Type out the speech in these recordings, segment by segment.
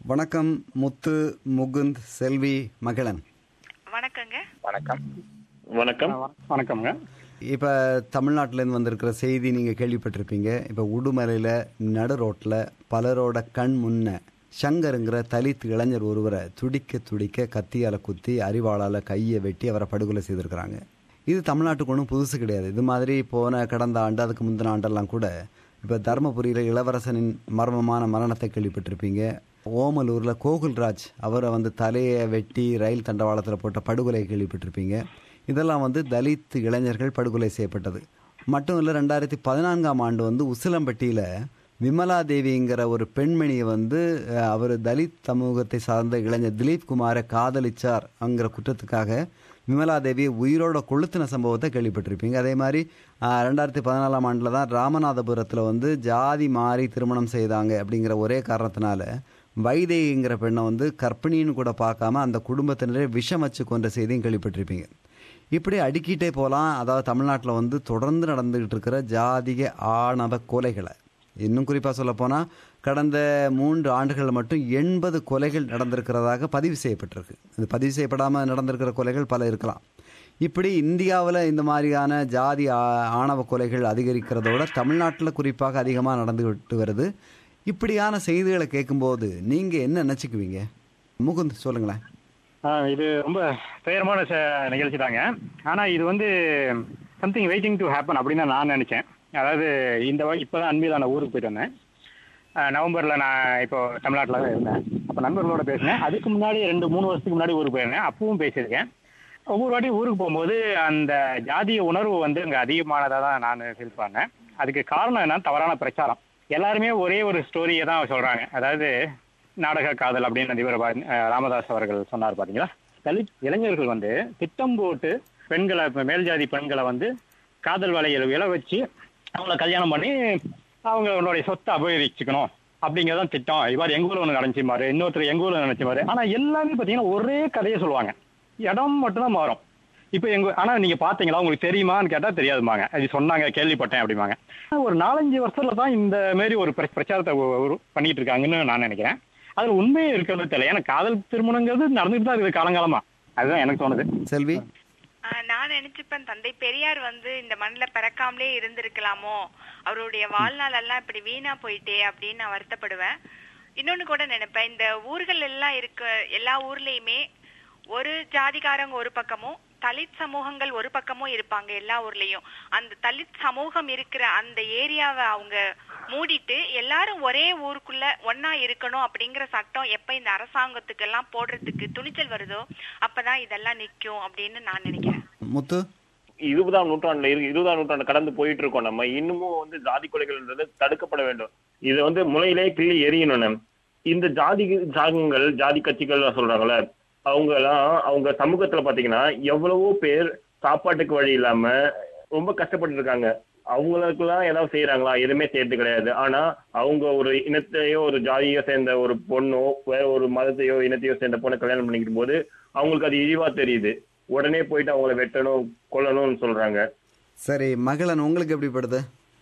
வணக்கம் முத்து முகுந்த் செல்வி மகளன் வணக்கங்க வணக்கம் வணக்கம் வணக்கம்ங்க இப்போ தமிழ்நாட்டிலேருந்து வந்திருக்கிற செய்தி நீங்கள் கேள்விப்பட்டிருப்பீங்க இப்போ உடுமலையில் நடு ரோட்டில் பலரோட கண் முன்ன சங்கருங்கிற தலித் இளைஞர் ஒருவரை துடிக்க துடிக்க கத்தியால் குத்தி அறிவாளால் கையை வெட்டி அவரை படுகொலை செய்திருக்கிறாங்க இது தமிழ்நாட்டுக்கு ஒன்றும் புதுசு கிடையாது இது மாதிரி போன கடந்த ஆண்டு அதுக்கு முந்தின ஆண்டெல்லாம் கூட இப்போ தருமபுரியில் இளவரசனின் மர்மமான மரணத்தை கேள்விப்பட்டிருப்பீங்க ஓமலூரில் கோகுல்ராஜ் அவரை வந்து தலையை வெட்டி ரயில் தண்டவாளத்தில் போட்ட படுகொலை கேள்விப்பட்டிருப்பீங்க இதெல்லாம் வந்து தலித் இளைஞர்கள் படுகொலை செய்யப்பட்டது மட்டும் இல்லை ரெண்டாயிரத்தி பதினான்காம் ஆண்டு வந்து உசிலம்பட்டியில் விமலா தேவிங்கிற ஒரு பெண்மணியை வந்து அவர் தலித் சமூகத்தை சார்ந்த இளைஞர் திலீப் குமாரை காதலிச்சார் அங்கிற குற்றத்துக்காக விமலா தேவியை உயிரோட கொளுத்தின சம்பவத்தை கேள்விப்பட்டிருப்பீங்க அதே மாதிரி ஆஹ், ரெண்டாயிரத்தி பதினாலாம் ஆண்டில் தான் ராமநாதபுரத்தில் வந்து ஜாதி மாறி திருமணம் செய்தாங்க அப்படிங்கிற ஒரே காரணத்தினால வைதேகிங்கிற பெண்ணை வந்து கர்ப்பிணின்னு கூட பார்க்காம அந்த குடும்பத்தினரே விஷம் வச்சு கொண்ட செய்தியும் கேள்விப்பட்டிருப்பீங்க இப்படி அடுக்கிட்டே போகலாம் அதாவது தமிழ்நாட்டில் வந்து தொடர்ந்து நடந்துகிட்டு இருக்கிற ஜாதிக ஆணவ கொலைகளை இன்னும் குறிப்பாக சொல்லப்போனால் கடந்த மூன்று ஆண்டுகளில் மட்டும் எண்பது கொலைகள் நடந்திருக்கிறதாக பதிவு செய்யப்பட்டிருக்கு இது பதிவு செய்யப்படாமல் நடந்திருக்கிற கொலைகள் பல இருக்கலாம் இப்படி இந்தியாவில் இந்த மாதிரியான ஜாதி ஆ- ஆணவ கொலைகள் அதிகரிக்கிறதோட தமிழ்நாட்டில் குறிப்பாக அதிகமாக நடந்துகிட்டு வருது இப்படியான செய்திகளை கேட்கும்போது நீங்கள் என்ன நினச்சிக்குவீங்க முகுந்த் சொல்லுங்களேன் ஆ, இது ரொம்ப துயரமான ச- நிகழ்ச்சி தாங்க ஆனா இது வந்து சம்திங் வெயிட்டிங் டு ஹேப்பன் அப்படின்னு தான் நான் நினைச்சேன் அதாவது இந்த வா- இப்பதான் அண்மையில் நான் ஊருக்கு போயிட்டு வந்தேன் ஆ, நவம்பர்ல நான் இப்போ தமிழ்நாட்டில் தான் இருந்தேன் அப்போ நண்பர்களோட பேசினேன் அதுக்கு முன்னாடி ரெண்டு மூணு வருஷத்துக்கு முன்னாடி ஊருக்கு போயிருந்தேன் அப்பவும் பேசியிருக்கேன் ஒவ்வொரு வாட்டி ஊருக்கு போகும்போது அந்த ஜாதிய உணர்வு வந்து அங்கே அதிகமானதாக தான் நான் ஃபீல் பண்ணேன் அதுக்கு காரணம் என்ன தவறான பிரச்சாரம் எல்லாருமே ஒரே ஒரு ஸ்டோரியை தான் சொல்றாங்க அதாவது நாடக காதல் அப்படின்னு அதிபர் பா- அஹ் ராமதாஸ் அவர்கள் சொன்னார் பாத்தீங்களா தலித் இளைஞர்கள் வந்து திட்டம் போட்டு பெண்களை இப்ப மேல் ஜாதி பெண்களை வந்து காதல் வலையில் விழ வச்சு அவங்கள கல்யாணம் பண்ணி அவங்களுடைய சொத்தை அபகரிச்சுக்கணும் அப்படிங்கறதான் திட்டம் இவ்வாறு எங்க ஊர்ல ஒன்று நடந்துச்சுமாரு இன்னொருத்தர் எங்க ஊர்ல நினைச்சுமாரு ஆனா எல்லாமே பாத்தீங்கன்னா ஒரே கதையை சொல்லுவாங்க இடம் மட்டும்தான் மாறும் இப்போ எங்க ஆனா நீங்க பாத்தீங்களா உங்களுக்கு தெரியுமான்னு கேட்டா தெரியாதுமாங்க அது சொன்னாங்க கேள்விப்பட்டேன் அப்படிம்பாங்க ஆனா, ஒரு நாலஞ்சு வருஷத்துல தான் இந்த மாதிரி ஒரு பிர- பிரச்சாரத்தை ஒ- ஒரு பண்ணிட்டு இருக்காங்கன்னு நான் நினைக்கிறேன் அதுல உண்மையே இருக்கிறது தெரியல ஏன்னா காதல் திருமணங்கிறது நடந்துட்டு தான் இருக்குது காலங்காலமா அதுதான் எனக்கு தோணுது செல்வி ஆஹ் நான் நினைச்சுப்பேன் தந்தை பெரியார் வந்து இந்த மண்ணில் பிறக்காமலே இருந்திருக்கலாமோ அவருடைய வாழ்நாள் எல்லாம் இப்படி வீணா போயிட்டே அப்படின்னு நான் வருத்தப்படுவேன் இன்னொன்னு கூட நினைப்பேன் இந்த ஊர்கள் எல்லாம் இருக்க எல்லா ஊர்லயுமே ஒரு ஜாதிகாரங்க ஒரு பக்கமும் தலித் சமூகங்கள் ஒரு பக்கமும் இருப்பாங்க எல்லா ஊர்லயும் அந்த தலித் சமூகம் இருக்கிற அந்த ஏரியாவை அவங்க மூடிட்டு எல்லாரும் ஒரே ஊருக்குள்ள ஒன்னா இருக்கணும் அப்படிங்கிற சட்டம் எப்ப இந்த அரசாங்கத்துக்கு எல்லாம் போடுறதுக்கு துணிச்சல் வருதோ அப்பதான் இதெல்லாம் நிக்கும் அப்படின்னு நான் நினைக்கிறேன் முத்து இருபதாம் நூற்றாண்டுல இருக்கு இருபதாம் நூற்றாண்டு கடந்து போயிட்டு இருக்கோம் நம்ம இன்னமும் வந்து ஜாதி கொலைகள்ன்றது தடுக்கப்பட வேண்டும் இது வந்து முளையிலே கிள்ளி எரியணும் நம்ம. இந்த ஜாதி சாகங்கள் ஜாதி கட்சிகள் சொல்றாங்கல்ல அவங்க எல்லாம் அவங்க சமூகத்துல பாத்தீங்கன்னா எவ்வளவோ பேர் சாப்பாட்டுக்கு வழி இல்லாம ரொம்ப கஷ்டப்பட்டு இருக்காங்க அவங்களுக்குலாம் ஏதாவது செய்யறாங்களா எதுவுமே செய்யறது கிடையாது ஆனா அவங்க ஒரு இனத்தையோ ஒரு ஜாதியோ சேர்ந்த ஒரு பொண்ணோ வேற ஒரு மதத்தையோ இனத்தையோ சேர்ந்த பொண்ணை கல்யாணம் பண்ணிக்கும் போது அவங்களுக்கு அது இழிவா தெரியுது உடனே போயிட்டு அவங்கள வெட்டணும் கொல்லணும்னு சொல்றாங்க சரி மகளன் உங்களுக்கு எப்படி படுது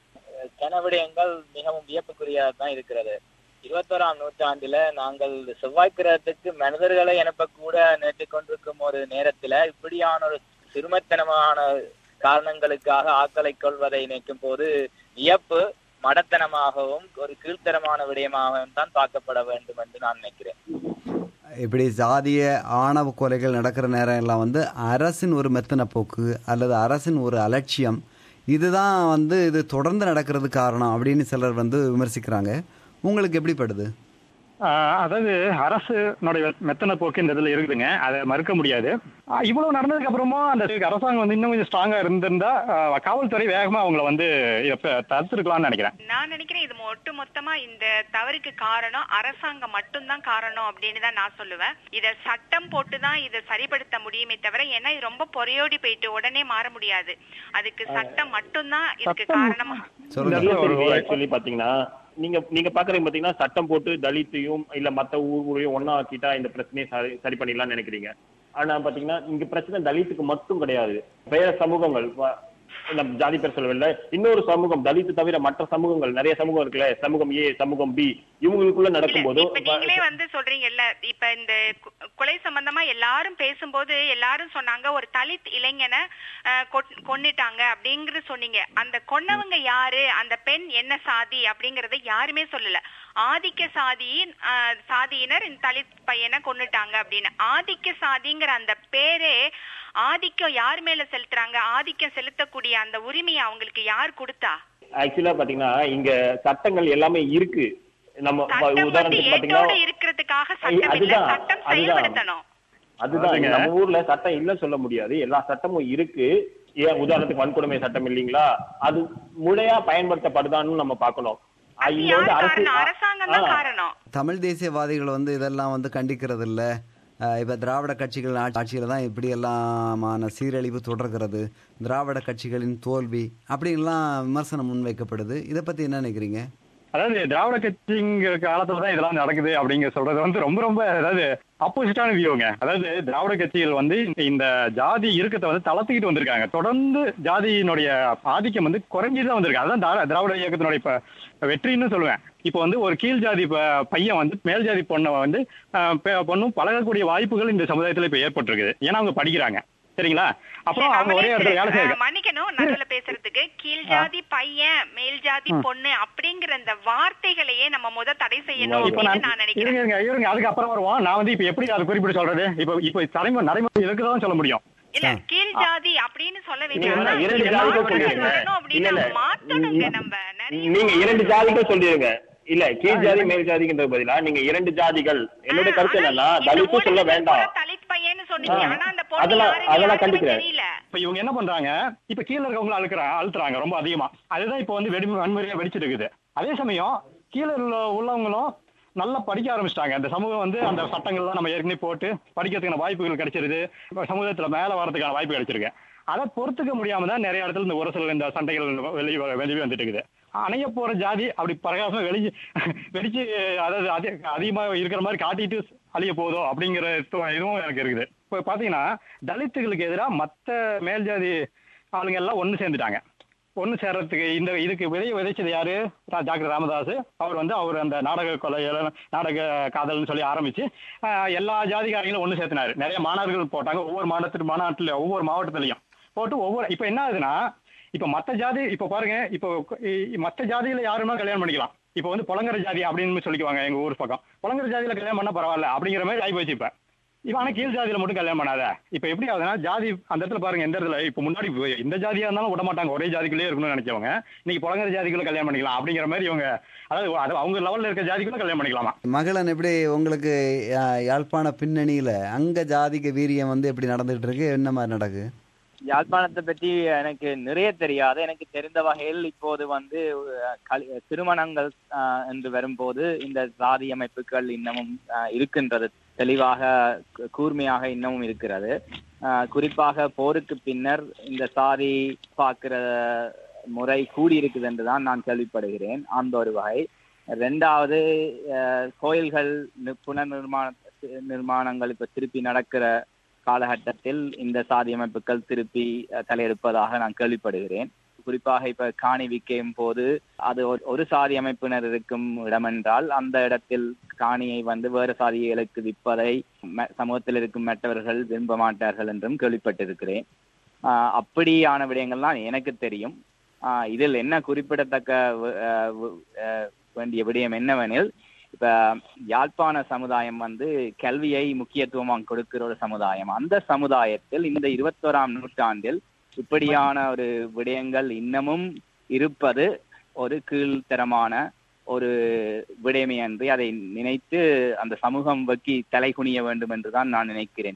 கன விடயங்கள் மிகவும் வியப்புக்குரியதாக தான் இருக்கிறது இருபத்தோராம் நூற்றாண்டுல நாங்கள் செவ்வாய் கிரகத்துக்கு மனிதர்களை அனுப்பக்கூட நேற்று கொண்டிருக்கும் ஒரு நேரத்துல இப்படியான ஒரு சிறுமத்தனமான காரணங்களுக்காக ஆக்களை கொள்வதை நினைக்கும் போது வியப்பு மடத்தனமாகவும் ஒரு கீழ்த்தரமான விடயமாகவும் தான் பார்க்கப்பட வேண்டும் என்று நான் நினைக்கிறேன் இப்படி ஜாதிய ஆணவ கொலைகள் நடக்கிற நேரம் எல்லாம் வந்து அரசின் ஒரு மெத்தன போக்கு அல்லது அரசின் ஒரு அலட்சியம் இதுதான் வந்து இது தொடர்ந்து நடக்கிறது காரணம் அப்படின்னு சிலர் வந்து விமர்சிக்கிறாங்க உங்களுக்கு எப்படி படுது ஆஹ் அதாவது அரசுனுடைய மெத்தன போக்கு இந்த இதுல இருக்குதுங்க அதை மறுக்க முடியாது ஆஹ் இவ்வளவு நடந்ததுக்கு அப்புறமா அந்த அரசாங்கம் வந்து இன்னும் கொஞ்சம் ஸ்ட்ராங்கா இருந்திருந்தா ஆஹ் காவல்துறை வேகமா அவங்கள வந்து இப்ப தடுத்திருக்கலாம்னு நினைக்கிறேன் நான் நினைக்கிறேன் இது ஒட்டு மொத்தமா இந்த தவறுக்கு காரணம் அரசாங்கம் மட்டும்தான் காரணம் அப்படின்னு தான் நான் சொல்லுவேன் இத சட்டம் போட்டு தான் இதை சரிப்படுத்த முடியுமே தவிர ஏன்னா இது ரொம்ப பொறையோடி போயிட்டு உடனே மாற முடியாது அதுக்கு சட்டம் மட்டும்தான் இதுக்கு சட்டம் காரணமா சொல்லுங்க ஒரு- ஆக்சுவலி பாத்தீங்கன்னா நீங்க நீங்க பாக்குறீங்க பாத்தீங்கன்னா சட்டம் போட்டு தலித்தையும் இல்ல மத்த ஊர் ஊரையும் ஒண்ணா ஆக்கிட்டா இந்த பிரச்சனையை சரி சரி பண்ணிடலாம்னு நினைக்கிறீங்க ஆனா பாத்தீங்கன்னா இங்க பிரச்சனை தலித்துக்கு மட்டும் கிடையாது வேற சமூகங்கள் நம்ம ஜாதி பேர் சொல்லவில்லை இன்னொரு சமூகம் தலித்து தவிர மற்ற சமூகங்கள் நிறைய சமூகம் இருக்குல்ல சமூகம் ஏ சமூகம் பி இவங்களுக்குள்ள இல்ல, நடக்கும்போது இப்ப நீங்களே வந்து சொல்றீங்கல்ல இப்ப இந்த கு- கொலை சம்பந்தமா எல்லாரும் பேசும்போது எல்லாரும் சொன்னாங்க ஒரு தலித் இளைஞனை அஹ், கொட்- கொன்னுட்டாங்க அப்படிங்கறது சொன்னீங்க அந்த கொன்னவங்க யாரு அந்த பெண் என்ன சாதி அப்படிங்கறத யாருமே சொல்லல ஆதிக்க சாதியின் அஹ், சாதியினர் இந்த தலித் பையனை கொன்னுட்டாங்க அப்படின்னு ஆதிக்க சாதிங்கிற அந்த பேரே ஆதிக்கம் யார் மேல செலுத்துறாங்க ஆதிக்கம் செலுத்தக்கூடிய அந்த உரிமையை அவங்களுக்கு யார் கொடுத்தா ஆக்சுவலா பாத்தீங்கன்னா இங்க சட்டங்கள் எல்லாமே இருக்கு நம்ம சட்டம் வந்து உதாரணத்துக்கு ஏட்டோட பாத்தீங்கன்னா இருக்கிறதுக்காக சட்டம் இல்ல அதுதான், சட்டம் அதுதான். செயல்படுத்தணும் அதுதான் அதுங்க. நம்ம ஊர்ல சட்டம் இல்ல சொல்ல முடியாது எல்லா சட்டமும் இருக்கு ஏன் உதாரணத்துக்கு வன்கொடுமை சட்டம் இல்லைங்களா அது முறையா பயன்படுத்தப்படுதான்னு நம்ம பார்க்கணும் அஹ் அது இங்க யார் வந்து அரசு காரணம் அரசாங்கம் தான் ஆ, காரணம் தமிழ் தேசியவாதிகள் வந்து இதெல்லாம் வந்து கண்டிக்கிறது இல்லை இப்போ திராவிட கட்சிகள் ஆட்சியில் தான் இப்படி எல்லாமான சீரழிவு தொடர்கிறது திராவிட கட்சிகளின் தோல்வி அப்படின்லாம் விமர்சனம் முன்வைக்கப்படுது இதை பற்றி என்ன நினைக்கிறீங்க அதாவது திராவிட கட்சிங்கிற காலத்துல தான் இதெல்லாம் நடக்குது அப்படிங்கிற சொல்றது வந்து ரொம்ப ரொம்ப அதாவது ஆப்போசிட்டான வியூங்க அதாவது திராவிட கட்சிகள் வந்து இந்த ஜாதி இருக்கத்தை வந்து தளர்த்திக்கிட்டு வந்திருக்காங்க தொடர்ந்து ஜாதியினுடைய ஆதிக்கம் வந்து குறைஞ்சிட்டு தான் வந்திருக்கு அதான் திரா- திராவிட இயக்கத்தினுடைய இப்ப வெற்றின்னு சொல்லுவேன் இப்போ வந்து ஒரு கீழ் ஜாதி ப- பையன் வந்து மேல் ஜாதி பொண்ணை வந்து ஆஹ், பெ- பொண்ணும் பழகக்கூடிய வாய்ப்புகள் இந்த சமுதாயத்துல இப்ப ஏற்பட்டிருக்குது ஏன்னா அவங்க படிக்கிறாங்க சரிங்களா அப்புறம் இல்ல, அவங்க ஒரே நம்மளே இடத்துல வேலை சரி, செய்ய அஹ், மன்னிக்கணும் நடுவுல பேசுறதுக்கு கீழ் ஜாதி பையன் மேல் ஜாதி பொண்ணு அப்படிங்கிற இந்த வார்த்தைகளையே நம்ம முத தடை செய்யணும் இப்ப அப்படின்னு நான் நான் நினைக்கிறேன் இருங்க இருங்க இருங்க அதுக்கு அப்புறம் வருவோம் நான் வந்து இப்ப எப்படி அதை குறிப்பிட்டு சொல்றது இப்ப இப்ப தலைமுறை நடைமுறை இருக்குதான் சொல்ல முடியும் இல்ல கீழ் ஜாதி அப்படின்னு சொல்ல வேண்டிய நீங்க அவசியம் இரண்டு இல்ல. ஜாதிகள் மாற்றங்கள் சொல்லிருங்க. வரணும் அப்படின்னு இல்ல, இல்ல. மாத்தணுங்க நம்ம நிறைய நீங்க இரண்டு ஜாதிகள் சொல்லிடுங்க இல்ல கீழ் ஜாதி மேல் ஜாதிக்குன்ற பதிலா நீங்க இரண்டு ஜாதிகள் என்னோட ஆ, கருத்து ஆனா என்னன்னா இந்த தலித்து சொல்ல ஊடகத்துல வேண்டாம் கூட தலித் பையன்னு சொன்னீங்க ஆ, ஆனா அந்த பொண்ணு அதெல்லாம்- யாருன்னு அதெல்லாம் யாருக்குமே கண்டிக்கிறேன். தெரியல இப்ப இவங்க என்ன பண்றாங்க இப்ப கீழ இருக்கவங்க அழுக்குறா அழுத்துறாங்க ரொம்ப அதிகமா அதுதான் இப்ப வந்து வெடி வன்முறையா வெடிச்சிட்டு இருக்குது அதே சமயம் கீழே உள்ள உள்ளவங்களும் நல்லா படிக்க ஆரம்பிச்சிட்டாங்க இந்த சமூகம் வந்து அந்த சட்டங்கள்லாம் நம்ம ஏற்கனவே போட்டு படிக்கிறதுக்கான வாய்ப்புகள் கிடைச்சிருது இப்ப சமூகத்துல மேல வரதுக்கான வாய்ப்பு கிடைச்சிருக்கு அதை பொறுத்துக்க முடியாம தான் நிறைய இடத்துல இந்த ஒரு சில இந்த சண்டைகள் வெளியே வெளியே வந்துட்டு இருக்குது அணைய போற ஜாதி அப்படி பிரகாசமா வெளிச்சு வெடிச்சு அதாவது அதிக அதிகமா இருக்கிற மாதிரி காட்டிட்டு அழிய போதோ அப்படிங்கிற து- இதுவும் எனக்கு இருக்குது இப்போ பாத்தீங்கன்னா தலித்துகளுக்கு எதிராக மற்ற மேல் ஜாதி ஆளுங்க எல்லாம் ஒன்று சேர்ந்துட்டாங்க ஒன்று சேர்றதுக்கு இந்த இதுக்கு விதைய விதைச்சது யாரு ரா- டாக்டர் ராமதாஸ் அவர் வந்து அவர் அந்த நாடக கொலை எல்லாம் நாடக காதல்னு சொல்லி ஆரம்பிச்சு ஆஹ், எல்லா ஜாதிகாரங்களும் ஒன்று சேர்த்தினாரு நிறைய மாணவர்கள் போட்டாங்க ஒவ்வொரு மாநிலத்து மாநாட்டில் ஒவ்வொரு மாவட்டத்திலையும் போட்டு ஒவ்வொரு இப்போ என்ன ஆகுதுன்னா இப்போ மற்ற ஜாதி இப்போ பாருங்க இப்போ இ- மற்ற ஜாதியில யாருமே கல்யாணம் பண்ணிக்கலாம் இப்போ வந்து புலங்கர ஜாதி அப்படின்னு சொல்லிக்குவாங்க எங்க ஊர் பக்கம் புலங்கர ஜாதியில கல்யாணம் பண்ணா பரவாயில்ல அப்படிங்கிற மாதிரி ஆகி போச்சு இப்ப இப்போ ஆனா கீழ் ஜாதியில மட்டும் கல்யாணம் பண்ணாத இப்போ எப்படி ஆகுதுன்னா ஜாதி அந்த இடத்துல பாருங்க எந்த இடத்துல இப்போ முன்னாடி எந்த ஜாதியா இருந்தாலும் விட மாட்டாங்க ஒரே ஜாதிக்குள்ளே இருக்கணும்னு நினைச்சவங்க இன்னைக்கு புலங்கர ஜாதிக்குள்ள கல்யாணம் பண்ணிக்கலாம் அப்படிங்கிற மாதிரி இவங்க அதாவது அது அவங்க லெவல்ல இருக்க ஜாதிக்குள்ள கல்யாணம் பண்ணிக்கலாமா மகளன் எப்படி உங்களுக்கு யா- யாழ்ப்பாண பின்னணியில் அங்க ஜாதிக வீரியம் வந்து எப்படி நடந்துகிட்டு இருக்கு என்ன மாதிரி நடக்கு யாழ்ப்பாணத்தை பற்றி எனக்கு நிறைய தெரியாது எனக்கு தெரிந்த வகையில் இப்போது வந்து அஹ், கல்- திருமணங்கள் அஹ், என்று வரும்போது இந்த சாதி அமைப்புகள் இன்னமும் அஹ், இருக்கின்றது தெளிவாக கூ- கூர்மையாக இன்னமும் இருக்கிறது அஹ், குறிப்பாக போருக்கு பின்னர் இந்த சாதி பார்க்கிற முறை கூடியிருக்குது என்று தான் நான் கேள்விப்படுகிறேன் அந்த ஒரு வகை ரெண்டாவது அஹ், கோயில்கள் நி- புனர்நிர்மாண நிர்மாணங்கள் இப்ப திருப்பி நடக்கிற காலகட்டத்தில் இந்த சாதி அமைப்புகள் திருப்பி அஹ், தலையெடுப்பதாக நான் கேள்விப்படுகிறேன் குறிப்பாக இப்ப காணி விற்கும் போது அது ஒரு- ஒரு சாதி அமைப்பினர் இருக்கும் இடமென்றால் அந்த இடத்தில் காணியை வந்து வேறு சாதிகளுக்கு விற்பதை ம- சமூகத்தில் இருக்கும் மற்றவர்கள் விரும்ப மாட்டார்கள் என்றும் கேள்விப்பட்டிருக்கிறேன் ஆஹ் அப்படியான விடயங்கள்லாம் எனக்கு தெரியும் ஆஹ் இதில் என்ன குறிப்பிடத்தக்க வ- ஆஹ் வ- ஆஹ் வேண்டிய விடயம் என்னவெனில் இப்ப யாழ்ப்பாண சமுதாயம் வந்து கல்வியை முக்கியத்துவமாக கொடுக்கிற ஒரு சமுதாயம் அந்த சமுதாயத்தில் இந்த இருபத்தோராம் நூற்றாண்டில் இப்படியான ஒரு விடயங்கள் இன்னமும் இருப்பது ஒரு கீழ்த்தரமான ஒரு விடயமே அன்றி அதை நினைத்து அந்த சமூகம் வெக்கி தலை குனிய வேண்டும் என்றுதான் நான் நினைக்கிறேன்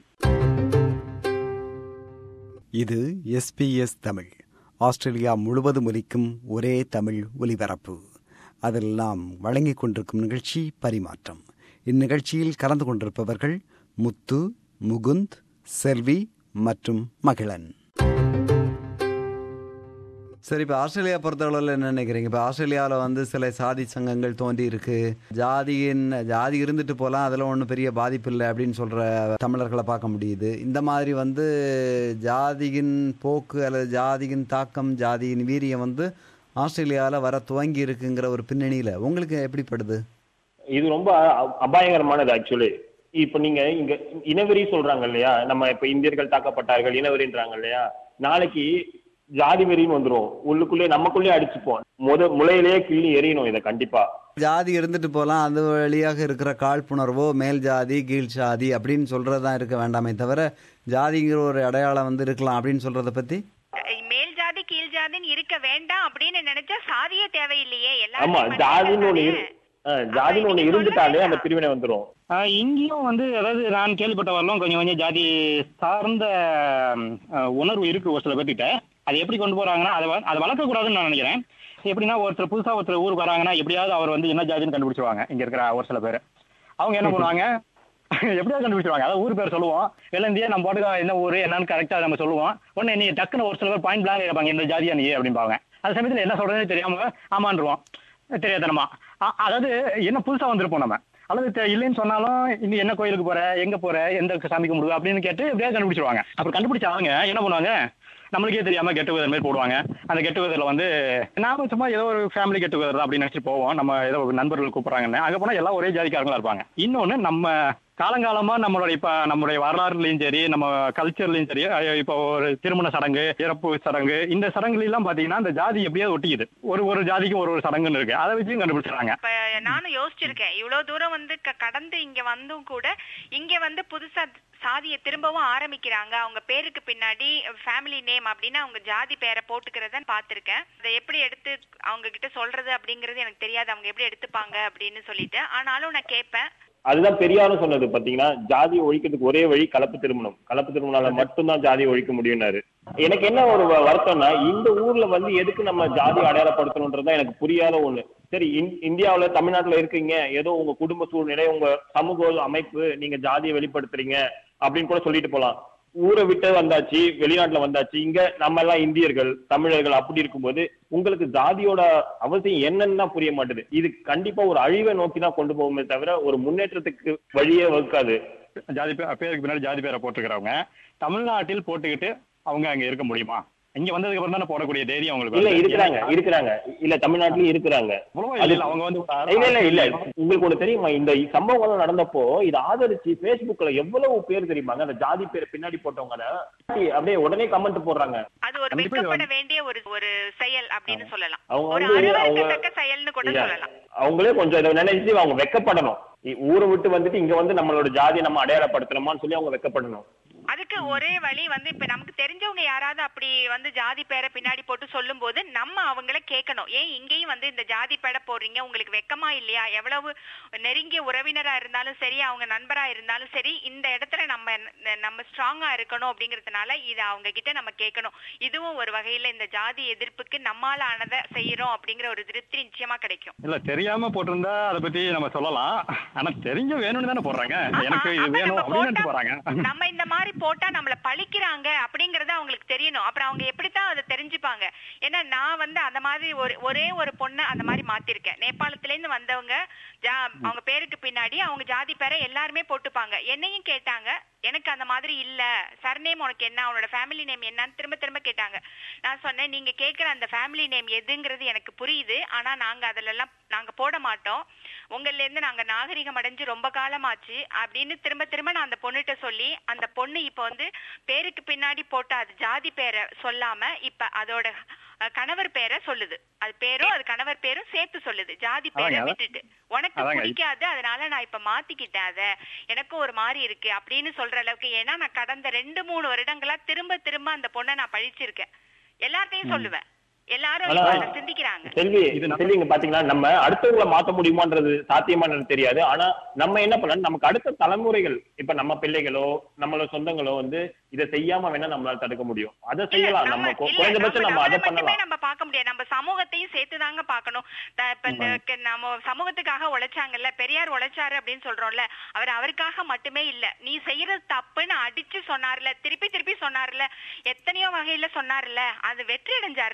இது எஸ்பிஎஸ் தமிழ் ஆஸ்திரேலியா முழுவதும் ஒலிக்கும் ஒரே தமிழ் ஒலிபரப்பு அதில் நாம் வழங்கிக் கொண்டிருக்கும் நிகழ்ச்சி பரிமாற்றம் இந்நிகழ்ச்சியில் கலந்து கொண்டிருப்பவர்கள் முத்து முகுந்த் செல்வி மற்றும் மகிழன் சரி இப்போ ஆஸ்திரேலியா பொறுத்தளவில் என்ன நினைக்கிறீங்க இப்போ ஆஸ்திரேலியாவில் வந்து சில சாதி சங்கங்கள் தோன்றி இருக்கு ஜாதியின் ஜாதி இருந்துட்டு போகலாம் அதில் ஒன்றும் பெரிய பாதிப்பு இல்லை அப்படின்னு சொல்கிற தமிழர்களை பார்க்க முடியுது இந்த மாதிரி வந்து ஜாதியின் போக்கு அல்லது ஜாதியின் தாக்கம் ஜாதியின் வீரியம் வந்து ஆஸ்திரேலியாவில் வர துவங்கி இருக்குங்கிற ஒரு பின்னணியில் உங்களுக்கு எப்படிப்படுது இது ரொம்ப அ- அபாயகரமானது ஆக்சுவலி இப்ப நீங்க இங்க இனவெறி சொல்றாங்க இல்லையா நம்ம இப்ப இந்தியர்கள் தாக்கப்பட்டார்கள் இனவெறின்றாங்க இல்லையா நாளைக்கு ஜாதி வெறின்னு வந்துரும் உள்ளுக்குள்ளே நமக்குள்ளே அடிச்சுப்போம் முத முளையிலேயே கிள்ளி எறியணும் இதை கண்டிப்பா ஜாதி இருந்துட்டு போகலாம் அது வழியாக இருக்கிற காழ்ப்புணர்வோ மேல் ஜாதி கீழ் ஜாதி அப்படின்னு சொல்கிறது தான் இருக்க வேண்டாமே தவிர ஜாதிங்கிற ஒரு அடையாளம் வந்து இருக்கலாம் அப்படின்னு சொல்கிறத பற்றி மேல் ஜாதி கீழ் ஜாதின்னு இருக்க வேண்டாம் அப்படின்னு நினைச்சா சாதியே தேவையில்லையே ஆமா எல்லாருமே ஜாதின்னு ஒண்ணு மனிதர்கள் இரு- அஹ், ஜாதின்னு ஒண்ணு இருந்துட்டாலே அந்த பிரிவினை வந்துரும் ஆஹ் இங்கேயும் வந்து அதாவது நான் கேள்விப்பட்ட வரலும் கொஞ்சம் கொஞ்சம் ஜாதி சார்ந்த ஆஹ், உணர்வு இருக்கு ஒரு சில பேர்கிட்ட அது எப்படி கொண்டு போறாங்கன்னா அதை வ- அதை வளர்க்கக்கூடாதுன்னு நான் நினைக்கிறேன் எப்படின்னா ஒருத்தர் புதுசா ஒருத்தர் ஊருக்கு வராங்கன்னா எப்படியாவது அவர் வந்து என்ன ஜாதின்னு கண்டுபிடிச்சிருவாங்க இங்க இருக்கிற ஒரு சில பேர் அவங்க என்ன பண்ணுவாங்க எப்படியாவது கண்டுபிடிச்சிருவாங்க அதாவது ஊர் பேர் சொல்லுவோம் வெள்ளந்தியே நம்ம பாட்டுக்கு என்ன ஊர் என்னன்னு கரெக்டா நம்ம சொல்லுவோம் உடனே நீ டக்குன்னு ஒரு சில பேர் பாயிண்ட் பிளாங்க கேட்பாங்க இந்த ஜாதியா நீ அப்படிம்பாங்க அந்த சமயத்துல என்ன சொல்றதுன்னு தெரியாம ஆமான்றுவோம் தெரியாதனமா அ- அதாவது என்ன புதுசா வந்திருப்போம் நம்ம அல்லது தெ- இல்லைன்னு சொன்னாலும் இன்னும் என்ன கோயிலுக்கு போற எங்க போற எந்த சாமி கும்பிடுவ அப்படின்னு கேட்டு எப்படியாவது கண்டுபிடிச்சிருவாங்க அப்புறம் கண்டுபிடிச்ச அவங்க என்ன பண்ணுவாங்க நம்மளுக்கே தெரியாம கெட்டு வெதர் மாதிரி போடுவாங்க அந்த கெட்டு வெதர்ல வந்து நாம சும்மா ஏதோ ஒரு ஃபேமிலி கெட்டு வெதர் அப்படின்னு நினைச்சிட்டு போவோம் நம்ம ஏதோ ஒரு நண்பர்கள் கூப்பிடுறாங்கன்னு அங்க போனா எல்லாம் ஒரே ஜாதிக்காரங்களா இருப்பாங்க இன்னொன்னு நம்ம காலங்காலமா நம்மளுடைய இப்ப நம்மளுடைய வரலாறுலயும் சரி நம்ம கல்ச்சர்லயும் சரி அஹ் இப்போ ஒரு திருமண சடங்கு இறப்பு சடங்கு இந்த சடங்குல எல்லாம் பாத்தீங்கன்னா இந்த ஜாதி எப்படியாவது ஒட்டிக்குது ஒரு ஒரு ஜாதிக்கும் ஒரு ஒரு சடங்குன்னு இருக்கு அதை வச்சும் கண்டுபிடிச்சிடறாங்க இப்ப நானும் யோசிச்சிருக்கேன் இவ்வளவு தூரம் வந்து க- கடந்து இங்க வந்தும் கூட இங்க வந்து புதுசா சாதியை திரும்பவும் ஆரம்பிக்கிறாங்க அவங்க பேருக்கு பின்னாடி ஃபேமிலி நேம் அப்படின்னு அவங்க ஜாதி பேரை போட்டுக்கிறத பார்த்திருக்கேன் அதை எப்படி எடுத்து அவங்க கிட்ட சொல்றது அப்படிங்கறது எனக்கு தெரியாது அவங்க எப்படி எடுத்துப்பாங்க அப்படின்னு சொல்லிட்டு ஆனாலும் நான் கேட்பேன் அதுதான் பெரியாரும் சொன்னது பாத்தீங்கன்னா ஜாதி ஒழிக்கிறதுக்கு ஒரே வழி கலப்பு திருமணம் கலப்பு திருமணால மட்டும்தான் ஜாதி ஒழிக்க முடியும்னாரு எனக்கு என்ன ஒரு வ- வருத்தம்னா இந்த ஊர்ல வந்து எதுக்கு நம்ம ஜாதி அடையாளப்படுத்தணும்ன்றதுதான் எனக்கு புரியாத ஒண்ணு சரி இந்- இந்தியாவுல தமிழ்நாட்டுல இருக்கீங்க ஏதோ உங்க குடும்ப சூழ்நிலை உங்க சமூக அமைப்பு நீங்க ஜாதியை வெளிப்படுத்துறீங்க அப்படின்னு கூட சொல்லிட்டு போலாம் ஊரை விட்டு வந்தாச்சு வெளிநாட்டுல வந்தாச்சு இங்க நம்ம எல்லாம் இந்தியர்கள் தமிழர்கள் அப்படி இருக்கும்போது உங்களுக்கு ஜாதியோட அவசியம் என்னன்னு தான் புரிய மாட்டுது இது கண்டிப்பா ஒரு அழிவை நோக்கி தான் கொண்டு போகுமே தவிர ஒரு முன்னேற்றத்துக்கு வழியே வகுக்காது ஜாதி பே- பேருக்கு பின்னாடி ஜாதி பேரை போட்டுக்கிறவங்க தமிழ்நாட்டில் போட்டுக்கிட்டு அவங்க அங்க இருக்க முடியுமா இங்க வந்ததுக்கு அப்புறம் தானே போடக்கூடிய தைரியம் அவங்களுக்கு இல்ல வருது. இருக்கிறாங்க ஏன்னா, இருக்கிறாங்க இல்ல தமிழ்நாட்டிலயும் இருக்கிறாங்க அவ்வளவா அது- இல்ல அவங்க வந்து ஒரு இல்ல இல்ல இல்ல உங்களுக்கு ஒண்ணு தெரியுமா இந்த சம்பவங்கள் நடந்தப்போ இதை ஆதரிச்சு Facebookல எவ்வளவு பேர் தெரியுமாங்க அந்த ஜாதி பேரை பின்னாடி போட்டவங்க அப்படியே உடனே கமெண்ட் போடுறாங்க அது ஒரு கண்டிப்பா இது வெட்கப்பட வேண்டிய ஒரு ஒரு செயல் அப்படின்னு சொல்லலாம் அவங்க ஒரு வந்து அருவருக்கத்தக்க அவங்க- செயல்னு கூட இல்ல, சொல்லலாம் அவங்களே கொஞ்சம் இதை நினைச்சு அவங்க வெக்கப்படணும் இ- ஊரை விட்டு வந்துட்டு இங்க வந்து நம்மளோட ஜாதியை நம்ம அடையாளப்படுத்தணுமான்னு சொல்லி அவங்க வெக்கப்படணும் அதுக்கு ஒரே வழி வந்து இப்ப நமக்கு தெரிஞ்சவங்க யாராவது அப்படி வந்து ஜாதி பேரை பின்னாடி போட்டு சொல்லும்போது நம்ம அவங்கள கேட்கணும் ஏன் இங்கேயும் வந்து இந்த ஜாதி பேரை போடுறீங்க உங்களுக்கு வெக்கமா இல்லையா எவ்வளவு நெருங்கிய உறவினரா இருந்தாலும் சரி அவங்க நண்பரா இருந்தாலும் சரி இந்த இடத்துல நம்ம நம்ம ஸ்ட்ராங்கா இருக்கணும் அப்படிங்கறதுனால இத அவங்க கிட்ட நம்ம கேட்கணும் இதுவும் ஒரு வகையில இந்த ஜாதி எதிர்ப்புக்கு நம்மால ஆனதை செய்யறோம் அப்படிங்கிற ஒரு திருப்தி நிச்சயமா கிடைக்கும் இல்ல தெரியாம போட்டிருந்தா அதை பத்தி நம்ம சொல்லலாம் ஆனா தெரிஞ்ச வேணும்னு தானே போடுறாங்க ஆமா, எனக்கு இது அப்ப வேணும் நம்ம அப்படின்னு நினைச்சு போட்டா- போறாங்க நம்ம இந்த மாதிரி போட்டா நம்மள பழிக்கிறாங்க அப்படிங்கறது அவங்களுக்கு தெரியணும் அப்புறம் அவங்க எப்படித்தான் அதை தெரிஞ்சுப்பாங்க ஏன்னா நான் வந்து அந்த மாதிரி ஒரு ஒரே ஒரு பொண்ணை அந்த மாதிரி மாத்திருக்கேன் நேபாளத்துல இருந்து வந்தவங்க ஜா- அவங்க பேருக்கு பின்னாடி அவங்க ஜாதி பேரை எல்லாருமே போட்டுப்பாங்க என்னையும் கேட்டாங்க எனக்கு அந்த மாதிரி இல்ல சர்நேம் உனக்கு என்ன அவனோட ஃபேமிலி நேம் என்னன்னு திரும்ப திரும்ப கேட்டாங்க நான் சொன்னேன் நீங்க கேக்குற அந்த ஃபேமிலி நேம் எதுங்கிறது எனக்கு புரியுது ஆனா நாங்க அதுல எல்லாம் நாங்க போட மாட்டோம் உங்கள்ல இருந்து நாங்க நாகரிகம் அடைஞ்சு ரொம்ப காலமாச்சு அப்படின்னு திரும்ப திரும்ப நான் அந்த பொண்ணுகிட்ட சொல்லி அந்த பொண்ணு இப்ப வந்து பேருக்கு பின்னாடி போட்ட அது ஜாதி பேரை சொல்லாம இப்ப அதோட அஹ், கணவர் பேரை சொல்லுது அது பேரும் அது கணவர் பேரும் சேர்த்து சொல்லுது ஜாதி பேரை அதாங்க, அதான். விட்டுட்டு உனக்கு அதாங்க. பிடிக்காது அதனால நான் இப்ப மாத்திக்கிட்டேன் அத எனக்கும் ஒரு மாதிரி இருக்கு அப்படின்னு சொல்ற அளவுக்கு ஏன்னா நான் கடந்த ரெண்டு மூணு வருடங்களா திரும்ப திரும்ப அந்த பொண்ணை நான் பழிச்சிருக்கேன் எல்லார்ட்டையும் சொல்லுவேன் எல்லாரும் ஆனா- இப்ப அதை சிந்திக்கிறாங்க செல்வி இது நம்ம- செல்வி இங்க பாத்தீங்கன்னா நம்ம அடுத்தவங்களை மாத்த முடியுமான்றது சாத்தியமானது தெரியாது ஆனா நம்ம என்ன பண்ணலாம் நமக்கு அடுத்த தலைமுறைகள் இப்ப நம்ம பிள்ளைகளோ நம்மளோட சொந்தங்களோ வந்து இதை செய்யாம வேணா நம்மளால தடுக்க முடியும் அதை இல்ல, செய்யலாம் நம்ம- நம்ம கு- இல்ல, குறைந்தபட்சம் நம்ம அதை நம்மள மட்டுமே பண்ணலாம் நம்ம பார்க்க முடியாது நம்ம சமூகத்தையும் சேர்த்துதாங்க பார்க்கணும் த- இப்ப இந்த க- நம்ம சமூகத்துக்காக உழைச்சாங்கல்ல பெரியார் உழைச்சாரு அப்படின்னு சொல்றோம்ல அவர் அவருக்காக மட்டுமே இல்ல நீ செய்யறது தப்புன்னு அடிச்சு சொன்னார்ல திருப்பி திருப்பி சொன்னார்ல எத்தனையோ வகையில சொன்னார்ல அது வெற்றி அடைஞ்சார்ல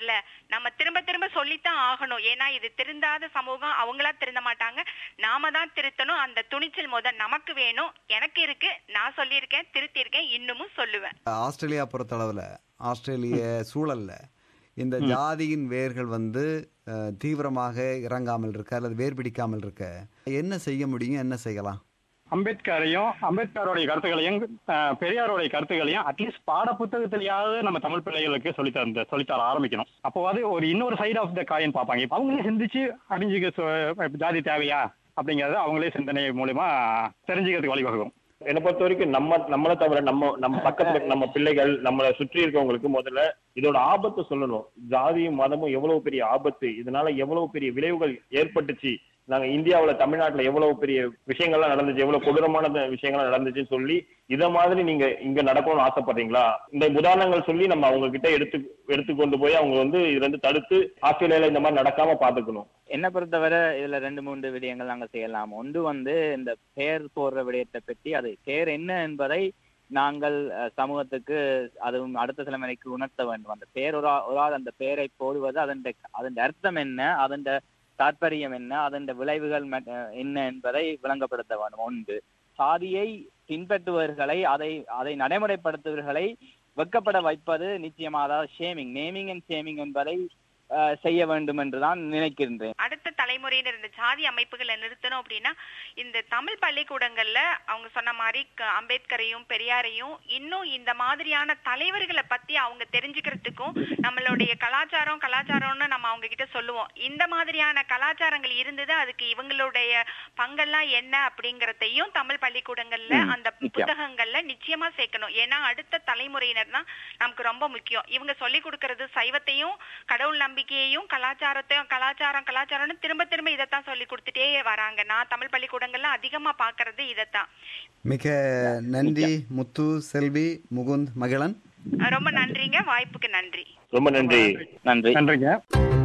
நம்ம திரும்ப திரும்ப சொல்லித்தான் ஆகணும் ஏன்னா இது திருந்தாத சமூகம் அவங்களா திருந்த மாட்டாங்க நாம தான் திருத்தணும் அந்த துணிச்சல் முத நமக்கு வேணும் எனக்கு இருக்கு நான் சொல்லியிருக்கேன் திருத்தியிருக்கேன் இன்னமும் சொல்லுவேன் ஆஸ்திரேலியா பொறுத்தளவில் ஆஸ்திரேலிய சூழல்ல இந்த ஜாதியின் வேர்கள் வந்து அஹ், தீவிரமாக இறங்காமல் இருக்க அல்லது வேர் பிடிக்காமல் இருக்க என்ன செய்ய முடியும் என்ன செய்யலாம் அம்பேத்கரையும் அம்பேத்கருடைய கருத்துக்களையும் அஹ், பெரியாருடைய கருத்துக்களையும் அட்லீஸ்ட் பாட புத்தகத்திலேயாவது நம்ம தமிழ் பிள்ளைகளுக்கு சொல்லித்தர சொல்லித்தர ஆரம்பிக்கணும் அப்போவாது ஒரு இன்னொரு சைடு ஆஃப் த காயின் பார்ப்பாங்க இப்ப அவங்களே சிந்திச்சு அறிஞ்சுக்க சொ- ஜாதி தேவையா அப்படிங்கறத அவங்களே சிந்தனை மூலியமா தெரிஞ்சுக்கிறதுக்கு வழிவகுக்கும் என்னை பொறுத்த வரைக்கும் நம்ம நம்மளை தவிர நம்ம நம்ம பக்கத்துல இருக்க நம்ம பிள்ளைகள் நம்மளை சுற்றி இருக்கவங்களுக்கு முதல்ல இதோட ஆபத்தை சொல்லணும் ஜாதியும் மதமும் எவ்வளவு பெரிய ஆபத்து இதனால எவ்வளவு பெரிய விளைவுகள் ஏற்பட்டுச்சு நாங்க இந்தியாவுல தமிழ்நாட்டுல எவ்வளவு பெரிய விஷயங்கள்லாம் நடந்துச்சு எவ்வளவு கொடூரமான த- விஷயங்கள்லாம் நடந்துச்சுன்னு சொல்லி இத மாதிரி நீங்க இங்க நடக்கணும்னு ஆசைப்படுறீங்களா இந்த உதாரணங்கள் சொல்லி நம்ம அவங்க கிட்ட எடுத்து எடுத்து கொண்டு போய் அவங்க வந்து இதுல இருந்து தடுத்து ஆஸ்திரேலியால இந்த மாதிரி நடக்காம பாத்துக்கணும் என்னை பொறுத்தவரை இதுல ரெண்டு மூன்று விடயங்கள் நாங்க செய்யலாம் ஒன்று வந்து இந்த பெயர் போடுற விடயத்தை பற்றி அது பெயர் என்ன என்பதை நாங்கள் அஹ், சமூகத்துக்கு அதுவும் அடுத்த தலைமுறைக்கு உணர்த்த வேண்டும் அந்த பெயர் ஒரு ஆ- ஒரு ஆள் அந்த பெயரை போடுவது அதன் அதன் அர்த்தம் என்ன அதன் தாற்பயம் என்ன அதன் விளைவுகள் ம- அஹ், என்ன என்பதை விளங்கப்படுத்த வேண்டும் ஒன்று சாதியை பின்பற்றுபவர்களை அதை அதை நடைமுறைப்படுத்துபவர்களை வெக்கப்பட வைப்பது நிச்சயமா அதாவது ஷேமிங் நேமிங் அண்ட் ஷேமிங் என்பதை அஹ், செய்ய வேண்டும் என்றுதான் நினைக்கின்றேன் அடுத்த தலைமுறையினர் இந்த ஜாதி அமைப்புகளை நிறுத்தணும் அப்படின்னா இந்த தமிழ் பள்ளிக்கூடங்கள்ல அவங்க சொன்ன மாதிரி க- அம்பேத்கரையும் பெரியாரையும் இன்னும் இந்த மாதிரியான தலைவர்களை பத்தி அவங்க தெரிஞ்சுக்கிறதுக்கும் நம்மளுடைய கலாச்சாரம் கலாச்சாரம்னு நம்ம அவங்க கிட்ட சொல்லுவோம் இந்த மாதிரியான கலாச்சாரங்கள் இருந்தது அதுக்கு இவங்களுடைய பங்கெல்லாம் என்ன அப்படிங்கறதையும் தமிழ் பள்ளிக்கூடங்கள்ல ம், அந்த நிச்சயம். புத்தகங்கள்ல நிச்சயமா சேர்க்கணும் ஏன்னா அடுத்த தலைமுறையினர் தான் நமக்கு ரொம்ப முக்கியம் இவங்க சொல்லி கொடுக்கறது சைவத்தையும் கடவுள் நம்பிக்கையையும் கலாச்சாரத்தையும் கலாச்சாரம் கலாச்சாரம்னு திரும்ப திரும்ப இதைத்தான் சொல்லி கொடுத்துட்டே வராங்க நான் தமிழ் பள்ளிக்கூடங்கள்ல அதிகமா பாக்குறது இதைத்தான் மிக நன்றி முத்து செல்வி முகுந்த் மகிழன் ரொம்ப நன்றிங்க வாய்ப்புக்கு நன்றி ரொம்ப நன்றி நன்றி நன்றிங்க